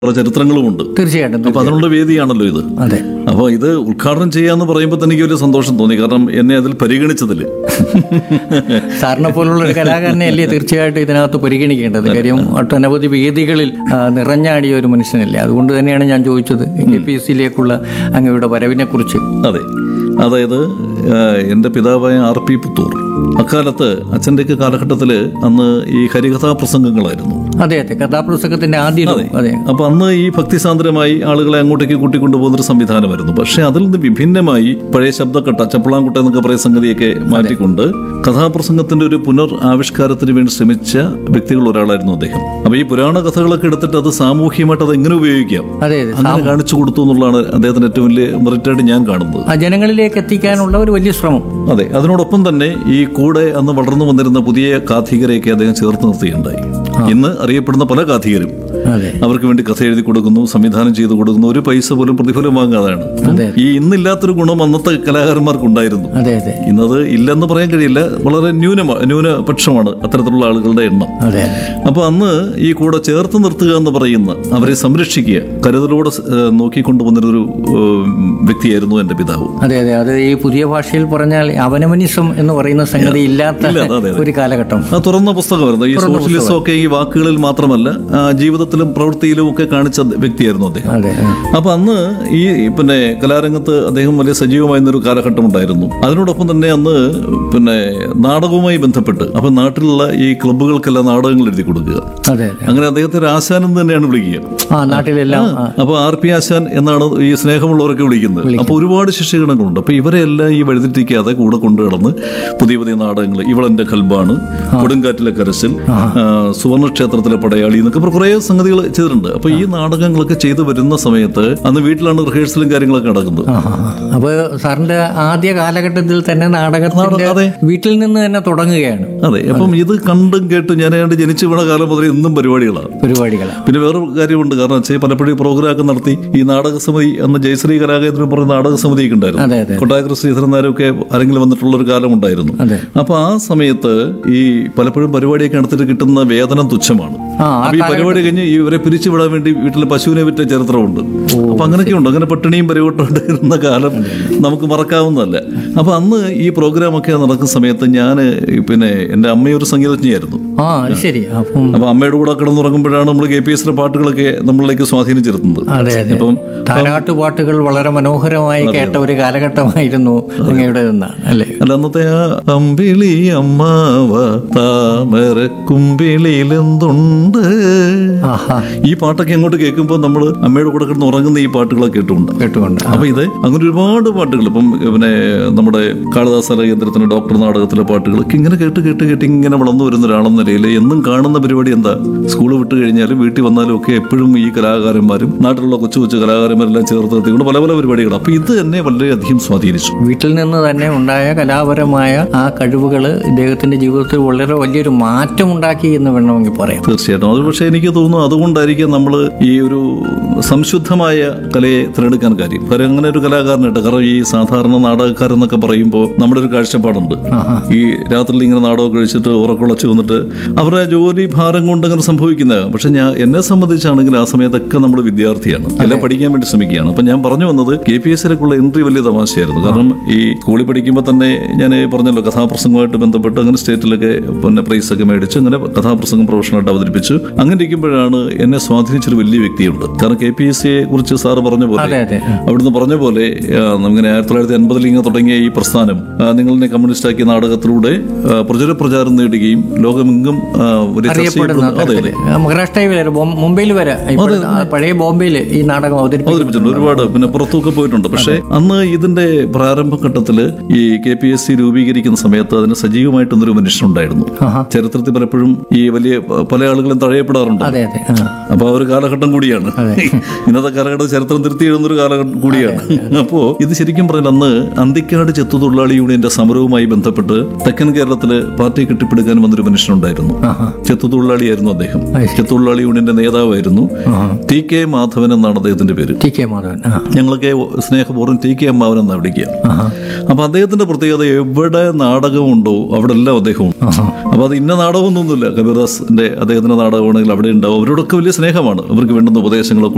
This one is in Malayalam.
കുറെ ചരിത്രങ്ങളുമുണ്ട് തീർച്ചയായിട്ടും അപ്പൊ അതിനുള്ള വേദിയാണല്ലോ ഇത് അതെ അപ്പോൾ ഇത് ഉദ്ഘാടനം ചെയ്യാന്ന് പറയുമ്പോൾ തന്നെ എനിക്ക് വലിയ സന്തോഷം തോന്നി കാരണം എന്നെ അതിൽ പരിഗണിച്ചതിൽ സാറിനെ പോലുള്ള ഒരു കലാകാരനെ അല്ലേ തീർച്ചയായിട്ടും ഇതിനകത്ത് പരിഗണിക്കേണ്ടത് കാര്യം ഒട്ടനവധി വേദികളിൽ ആ, നിറഞ്ഞാടിയ ഒരു മനുഷ്യനല്ലേ അതുകൊണ്ട് തന്നെയാണ് ഞാൻ ചോദിച്ചത് എ പി എസ് സിയിലേക്കുള്ള അങ്ങയുടെ വരവിനെ കുറിച്ച് അതെ അതായത് ആ, എൻ്റെ പിതാവായ ആർ പി പുത്തൂർ അക്കാലത്ത് അച്ഛൻ്റെയൊക്കെ കാലഘട്ടത്തിൽ അന്ന് ഈ ഹരികഥാ പ്രസംഗങ്ങളായിരുന്നു അതെ അതെ കഥാപ്രസംഗത്തിന്റെ ആദ്യം അതെ അപ്പൊ അന്ന് ഈ ഭക്തിസാന്ദ്രമായി ആളുകളെ അങ്ങോട്ടേക്ക് കൂട്ടിക്കൊണ്ടുപോകുന്നൊരു സംവിധാനമായിരുന്നു പക്ഷെ അതിൽ നിന്ന് വിഭിന്നമായി പഴയ ശബ്ദക്കട്ട ചപ്പളാംകുട്ട എന്നൊക്കെ പറയുന്ന സംഗതിയൊക്കെ മാറ്റിക്കൊണ്ട് കഥാപ്രസംഗത്തിന്റെ ഒരു പുനർ ആവിഷ്കാരത്തിന് വേണ്ടി ശ്രമിച്ച വ്യക്തികൾ ഒരാളായിരുന്നു അദ്ദേഹം അപ്പൊ ഈ പുരാണ കഥകളൊക്കെ എടുത്തിട്ട് അത് സാമൂഹ്യമായിട്ട് അത് എങ്ങനെ ഉപയോഗിക്കാം അതെ അതെ അങ്ങനെ കാണിച്ചു കൊടുത്തു എന്നുള്ളതാണ് അദ്ദേഹത്തിന് ഏറ്റവും വലിയ മെറിറ്റായിട്ട് ഞാൻ കാണുന്നത് ആ ജനങ്ങളിലേക്ക് എത്തിക്കാനുള്ള ഒരു വലിയ ശ്രമം അതെ അതിനോടൊപ്പം തന്നെ ഈ കൂടെ അന്ന് വളർന്നു വന്നിരുന്ന പുതിയ കാഥികരെയൊക്കെ അദ്ദേഹം ചേർത്ത് നിർത്തുകയുണ്ടായി ഇന്ന് അറിയപ്പെടുന്ന പല കാഥികരും അതെ അവർക്ക് വേണ്ടി കഥ എഴുതി കൊടുക്കുന്നു സംവിധാനം ചെയ്തു കൊടുക്കുന്നു ഒരു പൈസ പോലും പ്രതിഫലം വാങ്ങാതാണ് അതെ. ഈ ഇന്നില്ലാത്തൊരു ഗുണം അന്നത്തെ കലാകാരന്മാർക്കുണ്ടായിരുന്നു അതെ അതെ ഇന്നത് ഇല്ലെന്ന് പറയാൻ കഴിയില്ല വളരെ ന്യൂനമാണ് ന്യൂനപക്ഷമാണ് അത്തരത്തിലുള്ള ആളുകളുടെ എണ്ണം അതെ അപ്പൊ അന്ന് ഈ കൂടെ ചേർത്ത് നിർത്തുക എന്ന് പറയുന്ന അവരെ സംരക്ഷിക്കുക കരുതലോടെ സ്- ഏഹ് നോക്കിക്കൊണ്ടുവന്നിരുന്നൊരു ഏഹ് വ്യക്തിയായിരുന്നു എൻ്റെ പിതാവ് അതെ അതെ അത് ഈ പുതിയ ഭാഷയിൽ പറഞ്ഞാൽ അവനമനിസം എന്ന് പറയുന്ന സംഗതി ഇല്ലാത്ത ഇല്ല, അതെ, അതെ. ഒരു കാലഘട്ടം ആ തുറന്ന പുസ്തകമായിരുന്നു ഈ സോഷ്യലിസം ഒക്കെ ഈ വാക്കുകളിൽ മാത്രമല്ല ആ, ജീവിതത്തിലും പ്രവൃത്തിയിലും ഒക്കെ കാണിച്ച വ്യക്തിയായിരുന്നു അദ്ദേഹം അതെ ആ. അപ്പൊ അന്ന് ഈ പിന്നെ കലാരംഗത്ത് അദ്ദേഹം വലിയ സജീവമായിരുന്ന ഒരു കാലഘട്ടം ഉണ്ടായിരുന്നു അതിനോടൊപ്പം തന്നെ അന്ന് പിന്നെ നാടകവുമായി ബന്ധപ്പെട്ട് അപ്പൊ നാട്ടിലുള്ള ഈ ക്ലബ്ബുകൾക്കെല്ലാം നാടകങ്ങൾ എഴുതി കൊടുക്കുക അതെ അതെ അങ്ങനെ അദ്ദേഹത്തെ ഒരു ആശാനം തന്നെയാണ് വിളിക്കുക ആ നാട്ടിലെല്ലാം ആ, അപ്പൊ ആർ പി ആശാൻ എന്നാണ് ഈ സ്നേഹമുള്ളവരൊക്കെ വിളിക്കുന്നത് അപ്പൊ ഒരുപാട് ശിഷ്യഗണങ്ങളുണ്ട് അപ്പൊ ഇവരെല്ലാം ഈ വഴുതിട്ടിക്കാതെ കൂടെ കൊണ്ടു കിടന്ന് പുതിയ പുതിയ നാടകങ്ങൾ ഇവളെന്റെ കൽബാണ് കൊടുങ്കാറ്റിലെ കരച്ചിൽ ആ, സുവർണക്ഷേത്രത്തിലെ പടയാളി എന്നൊക്കെ പറഞ്ഞ് കുറേ സംഗതികൾ ചെയ്തിട്ടുണ്ട് അപ്പൊ ഈ നാടകങ്ങളൊക്കെ ചെയ്തു വരുന്ന സമയത്ത് അന്ന് വീട്ടിലാണ് റിഹേഴ്സലും കാര്യങ്ങളൊക്കെ നടക്കുന്നത് ആ, ആ, ആ. അപ്പൊ സാറിന്റെ ആദ്യ കാലഘട്ടത്തിൽ തന്നെ നാടകത്തിന്റെ അതെ. വീട്ടിൽ നിന്ന് തന്നെ തുടങ്ങുകയാണ് അതെ അപ്പം ഇത് കണ്ടും കേട്ടും ഞാൻ ഏതാണ്ട് ജനിച്ചു വീണ കാലം മുതൽ ഇന്നും പരിപാടികളാണ് പരിപാടികൾ പിന്നെ വേറൊരു കാര്യമുണ്ട് കാരണം വെച്ചാൽ പലപ്പോഴും ഈ പ്രോഗ്രാമൊക്കെ നടത്തി ഈ നാടക സമിതി അന്ന് ജയശ്രീ കലാകേന്ദ്രം പറഞ്ഞ നാടക സമിതിയൊക്കെ ഉണ്ടായിരുന്നു അതെ അതെ കൊട്ടായക്കര ശ്രീധരൻ നായരൊക്കെ ആരെങ്കിലും വന്നിട്ടുള്ള ഒരു കാലം ഉണ്ടായിരുന്നു അതെ അപ്പൊ ആ സമയത്ത് ഈ പലപ്പോഴും പരിപാടിയൊക്കെ നടത്തിട്ട് കിട്ടുന്ന വേതനം തുച്ഛമാണ് ആ ആ അപ്പൊ ഈ പരിപാടി കഴിഞ്ഞ് ഇവരെ പിരിച്ചുവിടാൻ വേണ്ടി വീട്ടിൽ പശുവിനെ വിറ്റ ചരിത്രമുണ്ട് അപ്പൊ അങ്ങനെയൊക്കെ ഉണ്ട് അങ്ങനെ പട്ടിണിയും പരിവട്ടോണ്ട് ഇരുന്ന കാലം നമുക്ക് മറക്കാവുന്നതല്ല അപ്പൊ അന്ന് ഈ പ്രോഗ്രാം ഒക്കെ നടക്കുന്ന സമയത്ത് ഞാൻ പിന്നെ എൻ്റെ അമ്മയൊരു സംഗീതജ്ഞയായിരുന്നു ആ അത് ശരി അപ്പം അപ്പൊ അമ്മയുടെ കൂടെ കിടന്നുറങ്ങുമ്പോഴാണ് നമ്മൾ കെ പി എസിലെ പാട്ടുകളൊക്കെ നമ്മളിലേക്ക് സ്വാധീനം ചെലുത്തുന്നത് അതെ അതെ അപ്പം താരാട്ട് പാട്ടുകൾ വളരെ മനോഹരമായി കേട്ട ഒരു കാലഘട്ടമായിരുന്നു അങ്ങയുടെ അല്ലേ അല്ല അന്നത്തെ ആ അമ്പിളി അമ്മാവ താമരക്കുമ്പിളിയിലെന്തുണ്ട് ആഹാ ഈ പാട്ടൊക്കെ അങ്ങോട്ട് കേൾക്കുമ്പോൾ നമ്മൾ അമ്മയുടെ കൂടെ കിടന്ന് ഉറങ്ങുന്ന ഈ പാട്ടുകളൊക്കെ കേട്ടുകൊണ്ട് കേട്ടുകൊണ്ട് അപ്പൊ ഇത് അങ്ങനെ ഒരുപാട് പാട്ടുകൾ ഇപ്പം പിന്നെ നമ്മുടെ കാളിദാസ കേന്ദ്രത്തിന് ഡോക്ടർ നാടകത്തിലെ പാട്ടുകളൊക്കെ ഇങ്ങനെ കേട്ട് കേട്ട് കേട്ട് ഇങ്ങനെ വളർന്നു വരുന്ന ഒരാളെന്ന നിലയിൽ എന്നും കാണുന്ന പരിപാടി എന്താ സ്കൂൾ വിട്ട് കഴിഞ്ഞാലും വീട്ടിൽ വന്നാലും ഒക്കെ എപ്പോഴും ഈ കലാകാരന്മാരും നാട്ടിലുള്ള കൊച്ചു കൊച്ചു കലാകാരന്മാരെല്ലാം ചേർത്ത് നിർത്തിക്കൊണ്ട് പല പല പരിപാടികൾ അപ്പൊ ഇത് എന്നെ വളരെയധികം സ്വാധീനിച്ചു വീട്ടിൽ നിന്ന് തന്നെ ഉണ്ടായ കലാപരമായ ആ കഴിവുകൾ ഇദ്ദേഹത്തിന്റെ ജീവിതത്തിൽ വളരെ വലിയൊരു മാറ്റം ഉണ്ടാക്കി എന്ന് വേണമെങ്കിൽ പറയാം തീർച്ചയായിട്ടും അത് പക്ഷേ എനിക്ക് തോന്നുന്നു അതുകൊണ്ടായിരിക്കും നമ്മൾ ഈ ഒരു സംശുദ്ധമായ കലയെ തിരഞ്ഞെടുക്കാൻ കാര്യം കാര്യം അങ്ങനെ ഒരു കലാകാരനുണ്ട് കാരണം ഈ സാധാരണ നാടകക്കാരെന്നൊക്കെ പറയുമ്പോൾ നമ്മുടെ ഒരു കാഴ്ചപ്പാടുണ്ട് ഈ രാത്രിയിൽ ഇങ്ങനെ നാടകം കഴിച്ചിട്ട് ഉറക്കുളച്ച് വന്നിട്ട് അവരുടെ ജോലി ഭാരം കൊണ്ട് അങ്ങനെ സംഭവിക്കുന്നത് പക്ഷെ ഞാൻ എന്നെ സംബന്ധിച്ചാണെങ്കിൽ ആ സമയത്തൊക്കെ നമ്മൾ വിദ്യാർത്ഥിയാണ് എല്ലാം പഠിക്കാൻ വേണ്ടി ശ്രമിക്കുകയാണ് അപ്പൊ ഞാൻ പറഞ്ഞു വന്നത് കെ പി എസ് സിയിലേക്കുള്ള എൻട്രി വലിയ തമാശയായിരുന്നു കാരണം ഈ സ്കൂളിൽ പഠിക്കുമ്പോൾ തന്നെ ഞാൻ പറഞ്ഞല്ലോ കഥാപ്രസംഗമായിട്ട് ബന്ധപ്പെട്ട് അങ്ങനെ സ്റ്റേറ്റിലൊക്കെ പിന്നെ പ്രൈസ് ഒക്കെ മേടിച്ച് അങ്ങനെ കഥാപ്രസംഗം പ്രൊഫഷണലായിട്ട് അവതരിപ്പിച്ചു അങ്ങനെ ഇരിക്കുമ്പോഴാണ് എന്നെ സ്വാധീനിച്ചൊരു വലിയ വ്യക്തിയുണ്ട് കാരണം കെ പി എസ് സിയെ കുറിച്ച് സാറ് പറഞ്ഞ പോലെ അതെ അതെ അവിടുന്ന് പറഞ്ഞ പോലെ ആ, നമുക്കിങ്ങനെ ആയിരത്തി തൊള്ളായിരത്തി എൺപതിൽ ഇങ്ങനെ തുടങ്ങിയ ഈ പ്രസ്ഥാനം ആ, നിങ്ങളെ കമ്മ്യൂണിസ്റ്റ് ആക്കിയ നാടകത്തിലൂടെ ആ, പ്രചുര പ്രചാരം നേടുകയും ലോകമെങ്ങും ആ, ഒരു ചർച്ച അറിയപ്പെടുന്ന ചെയ്യപ്പെടുന്ന- അതെ അതെ തരത്തില് മഹാരാഷ്ട്രയിൽ വരെ ബോം- മുംബൈയിൽ വരെ ഇപ്പോഴത്തെ ആ പഴയ ബോംബെയിൽ ഈ നാടകം അവതരിപ്പിച്ചു അവതരിപ്പിച്ചിട്ടുണ്ട് ഒരുപാട് പിന്നെ പുറത്തുമൊക്കെ പോയിട്ടുണ്ട് പക്ഷേ അന്ന് ഇതിന്റെ പ്രാരംഭഘട്ടത്തിൽ ഈ കെ പി എസ് സി രൂപീകരിക്കുന്ന സമയത്ത് അതിന് സജീവമായിട്ടൊന്നൊരു മനുഷ്യനുണ്ടായിരുന്നു ആഹാ. ചരിത്രത്തിൽ പലപ്പോഴും ഈ വലിയ പ- പല ആളുകളും തഴയപ്പെടാറുണ്ട് അതെ അതെ ആ. അപ്പൊ ആ ഒരു കാലഘട്ടം കൂടിയാണ് ഇന്നത്തെ കാലഘട്ടം ചരിത്രം തിരുത്തി എഴുതുന്ന ഒരു കാലഘട്ടം കൂടിയാണ് അപ്പോ ഇത് ശരിക്കും പറഞ്ഞാൽ അന്ന് അന്തിക്കാട് ചെത്തുതൊഴിലാളി യൂണിയന്റെ സമരവുമായി ബന്ധപ്പെട്ട് തെക്കൻ കേരളത്തില് പാർട്ടി കെട്ടിപ്പടുക്കാൻ വന്നൊരു മനുഷ്യനുണ്ടായിരുന്നു ആഹാ. ചെത്തുതൊഴിലാളിയായിരുന്നു അദ്ദേഹം അത് ശരി. ചെത്തുതൊഴിലാളി യൂണിയന്റെ നേതാവായിരുന്നു ആഹാ. ടി കെ മാധവൻ എന്നാണ് അദ്ദേഹത്തിന്റെ പേര് ടി കെ മാധവൻ ആ ഞങ്ങളൊക്കെ സ്നേഹപൂർവ്വം ടി കെ അമ്മാവൻ എന്നാണ് വിളിക്കുക ആഹാ. അപ്പൊ അദ്ദേഹത്തിന്റെ പ്രത്യേകത എവിടെ നാടകമുണ്ടോ അവിടെ എല്ലാം അദ്ദേഹവും ആഹാ. അപ്പൊ അത് ഇന്ന നാടകമൊന്നുമില്ല കബീർദാസിന്റെ അദ്ദേഹത്തിന്റെ നാടകമാണെങ്കിൽ അവിടെ ഉണ്ടാവും അവരോടൊക്കെ വലിയ സ്നേഹമാണ് അവർക്ക് വേണ്ടുന്ന ഉപദേശങ്ങളൊക്കെ